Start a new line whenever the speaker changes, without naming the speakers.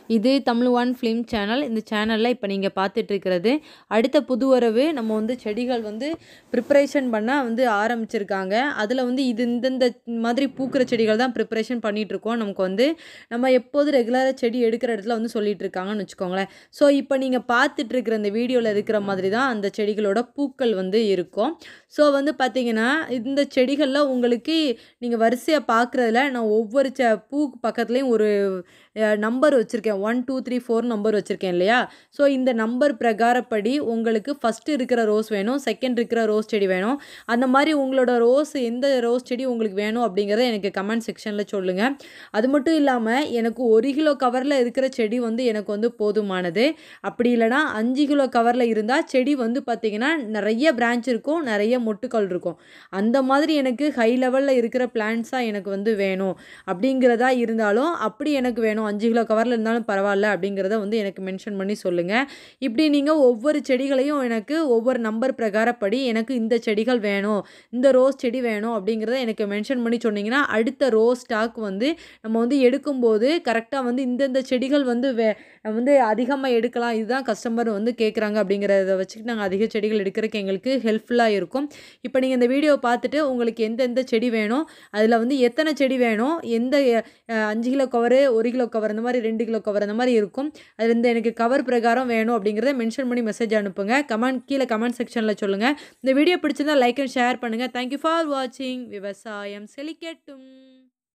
இது Tamil one film channel இந்த சேனலில் இப்போ நீங்கள் பார்த்துட்டு இருக்கிறது அடுத்த புது வரவு நம்ம வந்து செடிகள் வந்து ப்ரிப்பரேஷன் பண்ண வந்து ஆரம்பிச்சிருக்காங்க அதில் வந்து இது இந்தந்த மாதிரி பூக்கிற செடிகள் தான் ப்ரிப்பரேஷன் பண்ணிகிட்ருக்கோம் நமக்கு வந்து நம்ம எப்போது ரெகுலராக செடி எடுக்கிற இடத்துல வந்து சொல்லிட்டு இருக்காங்கன்னு வச்சுக்கோங்களேன் ஸோ இப்போ நீங்கள் பார்த்துட்டு இருக்கிற இந்த வீடியோவில் இருக்கிற மாதிரி தான் அந்த செடிகளோட பூக்கள் வந்து இருக்கும் ஸோ வந்து பார்த்தீங்கன்னா இந்த செடிகளில் உங்களுக்கு நீங்கள் வரிசையாக பார்க்குறதுல நான் ஒவ்வொரு செ பூ பக்கத்துலேயும் ஒரு நம்பர் வச்சுருக்கேன் one two three four number வச்சுருக்கேன் இல்லையா ஸோ இந்த நம்பர் பிரகாரப்படி உங்களுக்கு ஃபஸ்ட்டு இருக்கிற ரோஸ் வேணும் செகண்ட் இருக்கிற ரோஸ் செடி வேணும் அந்த மாதிரி உங்களோட ரோஸ் எந்த ரோஸ் செடி உங்களுக்கு வேணும் அப்படிங்கிறத எனக்கு கமெண்ட் செக்ஷனில் சொல்லுங்கள் அது மட்டும் இல்லாமல் எனக்கு ஒரு கிலோ கவரில் இருக்கிற செடி வந்து எனக்கு வந்து போதுமானது அப்படி இல்லைனா அஞ்சு கிலோ கவரில் இருந்தால் செடி வந்து பார்த்திங்கன்னா நிறைய பிரான்ச் இருக்கும் நிறைய மொட்டுக்கள் இருக்கும் அந்த மாதிரி எனக்கு ஹை லெவலில் இருக்கிற பிளான்ஸாக எனக்கு வந்து வேணும் அப்படிங்கிறதா இருந்தாலும் அப்படி எனக்கு வேணும் அஞ்சு கிலோ கவரில் இருந்தாலும் பரவாயில்ல அப்படிங்கிறத வந்து எனக்கு மென்ஷன் பண்ணி சொல்லுங்கள் இப்படி நீங்கள் ஒவ்வொரு செடிகளையும் எனக்கு ஒவ்வொரு நம்பர் பிரகாரப்படி எனக்கு இந்த செடிகள் வேணும் இந்த ரோஸ் செடி வேணும் அப்படிங்கிறத எனக்கு மென்ஷன் பண்ணி சொன்னீங்கன்னா அடுத்த ரோஸ் ஸ்டாக் வந்து நம்ம வந்து எடுக்கும்போது கரெக்டாக வந்து இந்தந்த செடிகள் வந்து வே வந்து அதிகமாக எடுக்கலாம் இதுதான் கஸ்டமர் வந்து கேட்குறாங்க அப்படிங்கிறத வச்சுக்கிட்டு நாங்கள் அதிக செடிகள் எடுக்கிறதுக்கு எங்களுக்கு ஹெல்ப்ஃபுல்லாக இருக்கும் இப்போ நீங்கள் இந்த வீடியோ பார்த்துட்டு உங்களுக்கு எந்தெந்த செடி வேணும் அதில் வந்து எத்தனை செடி வேணும் எந்த அஹ், அஞ்சு கிலோ கவரு ஒரு கிலோ கவர் இந்த மாதிரி ரெண்டு கிலோ கவர் அந்த மாதிரி இருக்கும் அதில் இந்த எனக்கு கவர் பிரகாரம் வேணும் அப்படிங்கிறத மென்ஷன் பண்ணி மெசேஜ் அனுப்புங்க கமெண்ட் கீழே கமெண்ட் செக்ஷனில் சொல்லுங்கள் இந்த வீடியோ பிடிச்சிருந்தா லைக் அண்ட் ஷேர் பண்ணுங்கள் தேங்க்யூ ஃபார் வாட்சிங் விவசாயம் செழிக்கட்டும்